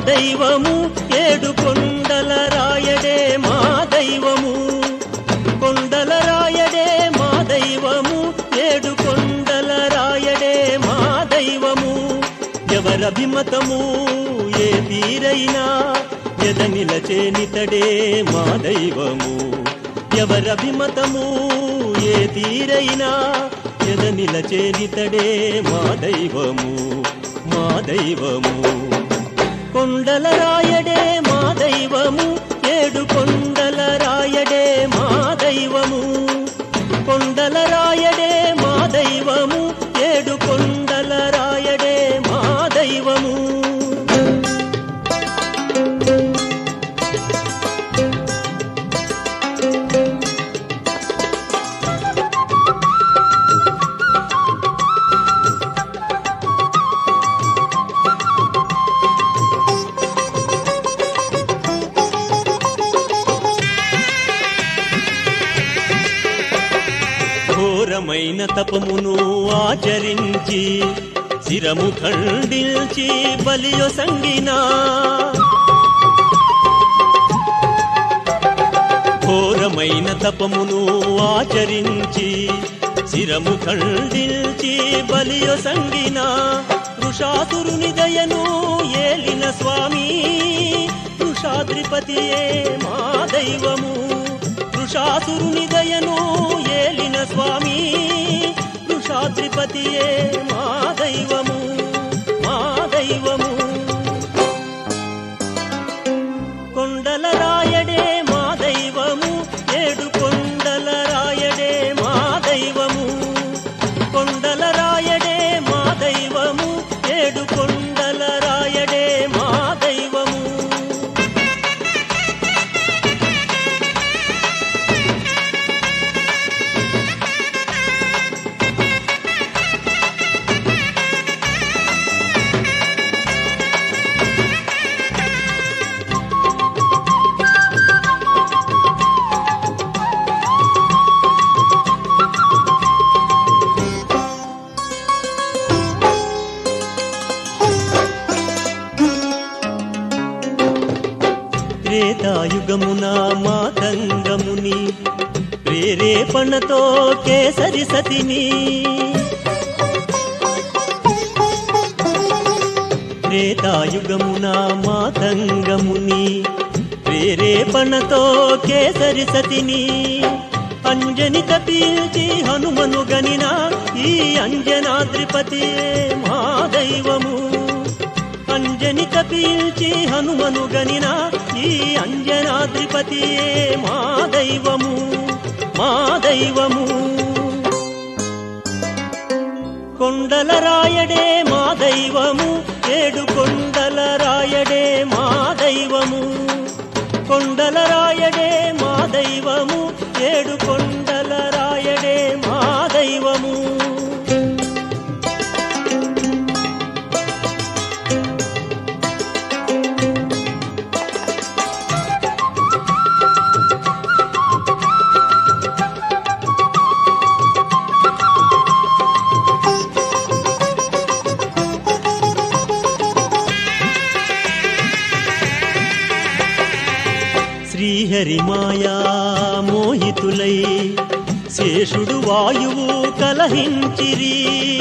దైవము ఏడు కొండల రాయడే మా దైవము కొండల రాయడే మా దైవము ఏడు కొండల రాయడే మా దైవము ఎవరభిమతము ఏ తీరైనా ఎద నిలచేనితడే మా దైవము ఎవరభిమతము ఏ తీరైనా ఎద నిలచేనితడే మా దైవము మా దైవము కొండల రాయడే మా దైవము ఏడు కొండల రాయడే మా దైవము కొండల రాయడే మా దైవము ఏడు కొండల రాయడే మా దైవము ఘోరమైన తపమును ఆచరించి శిరము ఖండించి బలియో సంగినా ఘోరమైన తపమును ఆచరించి శిరము ఖండించి బలియో సంగినా వృషాసురుని దయను ఏలిన స్వామి వృషాద్రిపతియే మా దైవము వృషాసురుని దయను ఏలిన స్వామి వృషాద్రిపతియే మా దైవము మా దైవము కొండల రాయడే మా దైవము ఏడు కొండల రాయడే మా దైవము కొండల రాయడే మా దైవము ఏడు కొండల రాయడే మా దైవము త్రేతాయుగమున మాతంగముని ప్రేరేపణతో కేసరి సతిని త్రేతాయుగమున మాతంగముని ప్రేరేపణతో కేసరి సతిని అంజని తపీల్చి హనుమను గనిన ఈ అంజనాద్రిపతియే మా దైవము అంజని తపీల్చి హనుమను గనిన ఈ అంజనాద్రిపతియే మా దైవము మా దైవము కొండల రాయడే మా దైవము ఏడు కొండల రాయడే మా దైవము కొండల రాయడే మా దైవము ఏడు కొండల రాయడే మా దైవము శ్రీహరి మాయా మోహితులై శేషుడు వాయువు కలహించిరి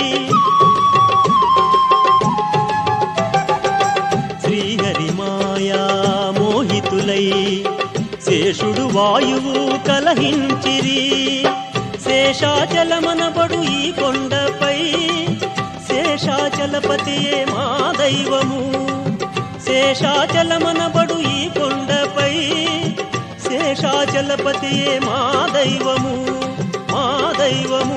శ్రీహరి మాయా మోహితులై శేషుడు వాయువు కలహించిరి శేషాచలమనబడు ఈ కొండపై శేషాచలపతియే మా దైవము శేషాచలమనబడు ఈ కొండపై శేషాచలపతియే మా దైవము మా దైవము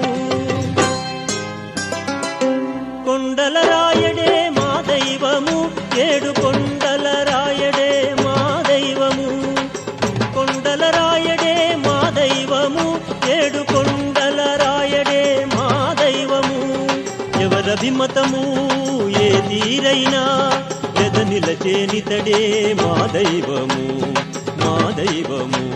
కొండల రాయడే మా దైవము ఏడు కొండల రాయడే మా దైవము కొండల రాయడే మా దైవము ఏడు కొండల రాయడే మా దైవము ఎవరభిమతము ఏ తీరైనా ఎద నిలచేనితడే మా దైవము మా దైవము